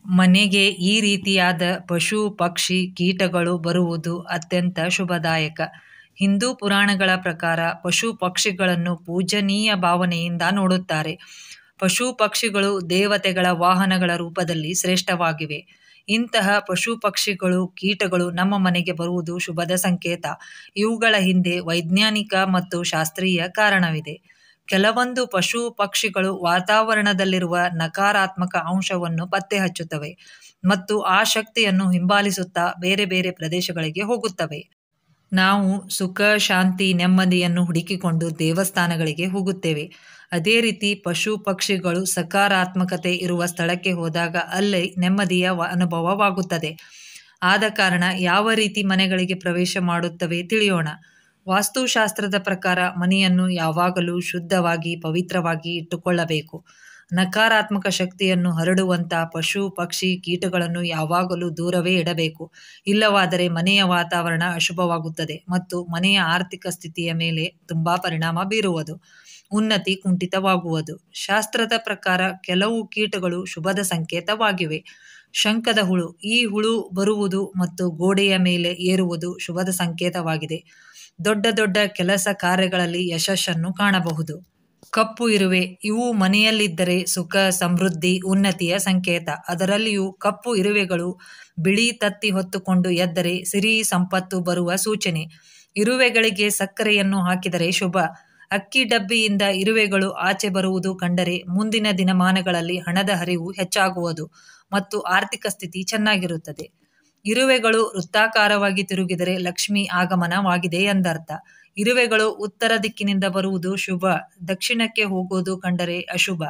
ಮನೆಗೆ ಈ ರೀತಿಯಾದ ಪಶು ಪಕ್ಷಿ ಕೀಟಗಳು ಬರುವುದು ಅತ್ಯಂತ ಶುಭದಾಯಕ ಹಿಂದೂ ಪುರಾಣಗಳ ಪ್ರಕಾರ ಪಶು ಪಕ್ಷಿಗಳನ್ನು ಪೂಜನೀಯ ಭಾವನೆಯಿಂದ ನೋಡುತ್ತಾರೆ ಪಶು ಪಕ್ಷಿಗಳು ದೇವತೆಗಳ ವಾಹನಗಳ ರೂಪದಲ್ಲಿ ಶ್ರೇಷ್ಠವಾಗಿವೆ ಇಂತಹ ಪಶು ಪಕ್ಷಿಗಳು ಕೀಟಗಳು ನಮ್ಮ ಮನೆಗೆ ಬರುವುದು ಶುಭದ ಸಂಕೇತ ಇವುಗಳ ಹಿಂದೆ ವೈಜ್ಞಾನಿಕ ಮತ್ತು ಶಾಸ್ತ್ರೀಯ ಕಾರಣವಿದೆ ಕೆಲವೊಂದು ಪಶು ಪಕ್ಷಿಗಳು ವಾತಾವರಣದಲ್ಲಿರುವ ನಕಾರಾತ್ಮಕ ಅಂಶವನ್ನು ಪತ್ತೆ ಹಚ್ಚುತ್ತವೆ ಮತ್ತು ಆ ಶಕ್ತಿಯನ್ನು ಹಿಂಬಾಲಿಸುತ್ತಾ ಬೇರೆ ಬೇರೆ ಪ್ರದೇಶಗಳಿಗೆ ಹೋಗುತ್ತವೆ ನಾವು ಸುಖ ಶಾಂತಿ ನೆಮ್ಮದಿಯನ್ನು ಹುಡುಕಿಕೊಂಡು ದೇವಸ್ಥಾನಗಳಿಗೆ ಹೋಗುತ್ತೇವೆ ಅದೇ ರೀತಿ ಪಶು ಪಕ್ಷಿಗಳು ಸಕಾರಾತ್ಮಕತೆ ಇರುವ ಸ್ಥಳಕ್ಕೆ ಹೋದಾಗ ಅಲ್ಲಿ ನೆಮ್ಮದಿಯ ಅನುಭವವಾಗುತ್ತದೆ ಆದ ಕಾರಣ ಯಾವ ರೀತಿ ಮನೆಗಳಿಗೆ ಪ್ರವೇಶ ಮಾಡುತ್ತವೆ ತಿಳಿಯೋಣ ವಾಸ್ತುಶಾಸ್ತ್ರದ ಪ್ರಕಾರ ಮನೆಯನ್ನು ಯಾವಾಗಲೂ ಶುದ್ಧವಾಗಿ ಪವಿತ್ರವಾಗಿ ಇಟ್ಟುಕೊಳ್ಳಬೇಕು ನಕಾರಾತ್ಮಕ ಶಕ್ತಿಯನ್ನು ಹರಡುವಂಥ ಪಶು ಪಕ್ಷಿ ಕೀಟಗಳನ್ನು ಯಾವಾಗಲೂ ದೂರವೇ ಇಡಬೇಕು ಇಲ್ಲವಾದರೆ ಮನೆಯ ವಾತಾವರಣ ಅಶುಭವಾಗುತ್ತದೆ ಮತ್ತು ಮನೆಯ ಆರ್ಥಿಕ ಸ್ಥಿತಿಯ ಮೇಲೆ ತುಂಬ ಪರಿಣಾಮ ಬೀರುವುದು ಉನ್ನತಿ ಕುಂಠಿತವಾಗುವುದು ಶಾಸ್ತ್ರದ ಪ್ರಕಾರ ಕೆಲವು ಕೀಟಗಳು ಶುಭದ ಸಂಕೇತವಾಗಿವೆ ಶಂಕದ ಹುಳು ಈ ಹುಳು ಬರುವುದು ಮತ್ತು ಗೋಡೆಯ ಮೇಲೆ ಏರುವುದು ಶುಭದ ಸಂಕೇತವಾಗಿದೆ ದೊಡ್ಡ ದೊಡ್ಡ ಕೆಲಸ ಕಾರ್ಯಗಳಲ್ಲಿ ಯಶಸ್ಸನ್ನು ಕಾಣಬಹುದು ಕಪ್ಪು ಇರುವೆ ಇವು ಮನೆಯಲ್ಲಿದ್ದರೆ ಸುಖ ಸಮೃದ್ಧಿ ಉನ್ನತಿಯ ಸಂಕೇತ ಅದರಲ್ಲಿಯೂ ಕಪ್ಪು ಇರುವೆಗಳು ಬಿಳಿ ತತ್ತಿ ಹೊತ್ತುಕೊಂಡು ಎದ್ದರೆ ಸಿರಿ ಸಂಪತ್ತು ಬರುವ ಸೂಚನೆ ಇರುವೆಗಳಿಗೆ ಸಕ್ಕರೆಯನ್ನು ಹಾಕಿದರೆ ಶುಭ ಅಕ್ಕಿ ಡಬ್ಬಿಯಿಂದ ಇರುವೆಗಳು ಆಚೆ ಬರುವುದು ಕಂಡರೆ ಮುಂದಿನ ದಿನಮಾನಗಳಲ್ಲಿ ಹಣದ ಹರಿವು ಹೆಚ್ಚಾಗುವುದು ಮತ್ತು ಆರ್ಥಿಕ ಸ್ಥಿತಿ ಚೆನ್ನಾಗಿರುತ್ತದೆ ಇರುವೆಗಳು ವೃತ್ತಾಕಾರವಾಗಿ ತಿರುಗಿದರೆ ಲಕ್ಷ್ಮಿ ಆಗಮನವಾಗಿದೆ ಎಂದರ್ಥ ಇರುವೆಗಳು ಉತ್ತರ ದಿಕ್ಕಿನಿಂದ ಬರುವುದು ಶುಭ ದಕ್ಷಿಣಕ್ಕೆ ಹೋಗುವುದು ಕಂಡರೆ ಅಶುಭ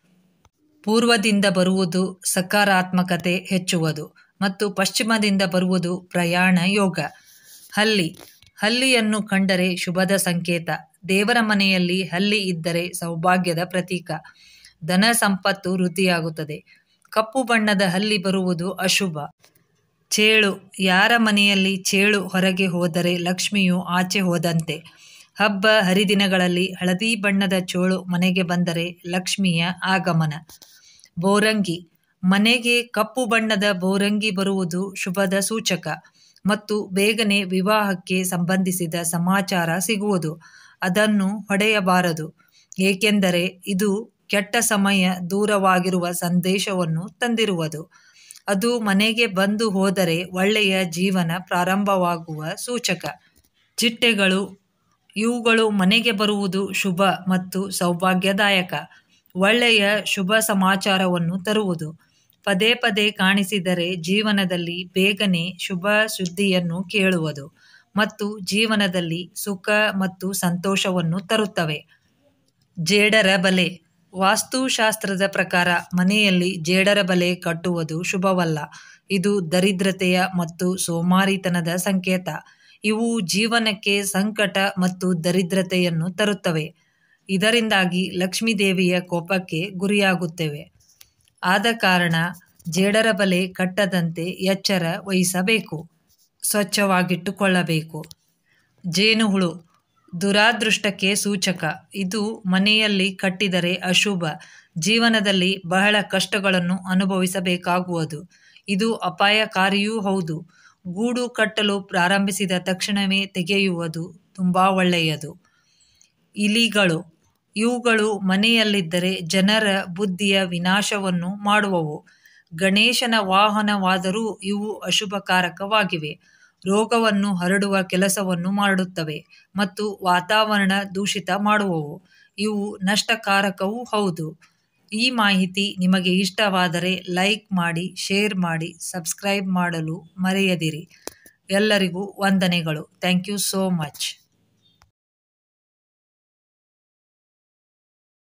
ಪೂರ್ವದಿಂದ ಬರುವುದು ಸಕಾರಾತ್ಮಕತೆ ಹೆಚ್ಚುವುದು ಮತ್ತು ಪಶ್ಚಿಮದಿಂದ ಬರುವುದು ಪ್ರಯಾಣ ಯೋಗ ಹಲ್ಲಿ ಹಲ್ಲಿಯನ್ನು ಕಂಡರೆ ಶುಭದ ಸಂಕೇತ ದೇವರ ಮನೆಯಲ್ಲಿ ಹಲ್ಲಿ ಇದ್ದರೆ ಸೌಭಾಗ್ಯದ ಪ್ರತೀಕ ಧನ ಸಂಪತ್ತು ವೃದ್ಧಿಯಾಗುತ್ತದೆ ಕಪ್ಪು ಬಣ್ಣದ ಹಲ್ಲಿ ಬರುವುದು ಅಶುಭ ಚೇಳು ಯಾರ ಮನೆಯಲ್ಲಿ ಚೇಳು ಹೊರಗೆ ಹೋದರೆ ಲಕ್ಷ್ಮಿಯು ಆಚೆ ಹೋದಂತೆ ಹಬ್ಬ ಹರಿದಿನಗಳಲ್ಲಿ ಹಳದಿ ಬಣ್ಣದ ಚೋಳು ಮನೆಗೆ ಬಂದರೆ ಲಕ್ಷ್ಮಿಯ ಆಗಮನ ಬೋರಂಗಿ ಮನೆಗೆ ಕಪ್ಪು ಬಣ್ಣದ ಬೋರಂಗಿ ಬರುವುದು ಶುಭದ ಸೂಚಕ ಮತ್ತು ಬೇಗನೆ ವಿವಾಹಕ್ಕೆ ಸಂಬಂಧಿಸಿದ ಸಮಾಚಾರ ಸಿಗುವುದು ಅದನ್ನು ಹೊಡೆಯಬಾರದು ಏಕೆಂದರೆ ಇದು ಕೆಟ್ಟ ಸಮಯ ದೂರವಾಗಿರುವ ಸಂದೇಶವನ್ನು ತಂದಿರುವುದು ಅದು ಮನೆಗೆ ಬಂದು ಹೋದರೆ ಒಳ್ಳೆಯ ಜೀವನ ಪ್ರಾರಂಭವಾಗುವ ಸೂಚಕ ಚಿಟ್ಟೆಗಳು ಇವುಗಳು ಮನೆಗೆ ಬರುವುದು ಶುಭ ಮತ್ತು ಸೌಭಾಗ್ಯದಾಯಕ ಒಳ್ಳೆಯ ಶುಭ ಸಮಾಚಾರವನ್ನು ತರುವುದು ಪದೇ ಪದೇ ಕಾಣಿಸಿದರೆ ಜೀವನದಲ್ಲಿ ಬೇಗನೆ ಶುಭ ಸುದ್ದಿಯನ್ನು ಕೇಳುವುದು ಮತ್ತು ಜೀವನದಲ್ಲಿ ಸುಖ ಮತ್ತು ಸಂತೋಷವನ್ನು ತರುತ್ತವೆ ಜೇಡರ ಬಲೆ ವಾಸ್ತುಶಾಸ್ತ್ರದ ಪ್ರಕಾರ ಮನೆಯಲ್ಲಿ ಜೇಡರ ಬಲೆ ಕಟ್ಟುವುದು ಶುಭವಲ್ಲ ಇದು ದರಿದ್ರತೆಯ ಮತ್ತು ಸೋಮಾರಿತನದ ಸಂಕೇತ ಇವು ಜೀವನಕ್ಕೆ ಸಂಕಟ ಮತ್ತು ದರಿದ್ರತೆಯನ್ನು ತರುತ್ತವೆ ಇದರಿಂದಾಗಿ ಲಕ್ಷ್ಮೀದೇವಿಯ ಕೋಪಕ್ಕೆ ಗುರಿಯಾಗುತ್ತೇವೆ ಆದ ಕಾರಣ ಜೇಡರ ಬಲೆ ಕಟ್ಟದಂತೆ ಎಚ್ಚರ ವಹಿಸಬೇಕು ಸ್ವಚ್ಛವಾಗಿಟ್ಟುಕೊಳ್ಳಬೇಕು ಜೇನುಹುಳು ದುರಾದೃಷ್ಟಕ್ಕೆ ಸೂಚಕ ಇದು ಮನೆಯಲ್ಲಿ ಕಟ್ಟಿದರೆ ಅಶುಭ ಜೀವನದಲ್ಲಿ ಬಹಳ ಕಷ್ಟಗಳನ್ನು ಅನುಭವಿಸಬೇಕಾಗುವುದು ಇದು ಅಪಾಯಕಾರಿಯೂ ಹೌದು ಗೂಡು ಕಟ್ಟಲು ಪ್ರಾರಂಭಿಸಿದ ತಕ್ಷಣವೇ ತೆಗೆಯುವುದು ತುಂಬ ಒಳ್ಳೆಯದು ಇಲಿಗಳು ಇವುಗಳು ಮನೆಯಲ್ಲಿದ್ದರೆ ಜನರ ಬುದ್ಧಿಯ ವಿನಾಶವನ್ನು ಮಾಡುವವು ಗಣೇಶನ ವಾಹನವಾದರೂ ಇವು ಅಶುಭಕಾರಕವಾಗಿವೆ ರೋಗವನ್ನು ಹರಡುವ ಕೆಲಸವನ್ನು ಮಾಡುತ್ತವೆ ಮತ್ತು ವಾತಾವರಣ ದೂಷಿತ ಮಾಡುವವು ಇವು ನಷ್ಟಕಾರಕವೂ ಹೌದು ಈ ಮಾಹಿತಿ ನಿಮಗೆ ಇಷ್ಟವಾದರೆ ಲೈಕ್ ಮಾಡಿ ಶೇರ್ ಮಾಡಿ ಸಬ್ಸ್ಕ್ರೈಬ್ ಮಾಡಲು ಮರೆಯದಿರಿ ಎಲ್ಲರಿಗೂ ವಂದನೆಗಳು ಥ್ಯಾಂಕ್ ಯು ಸೋ ಮಚ್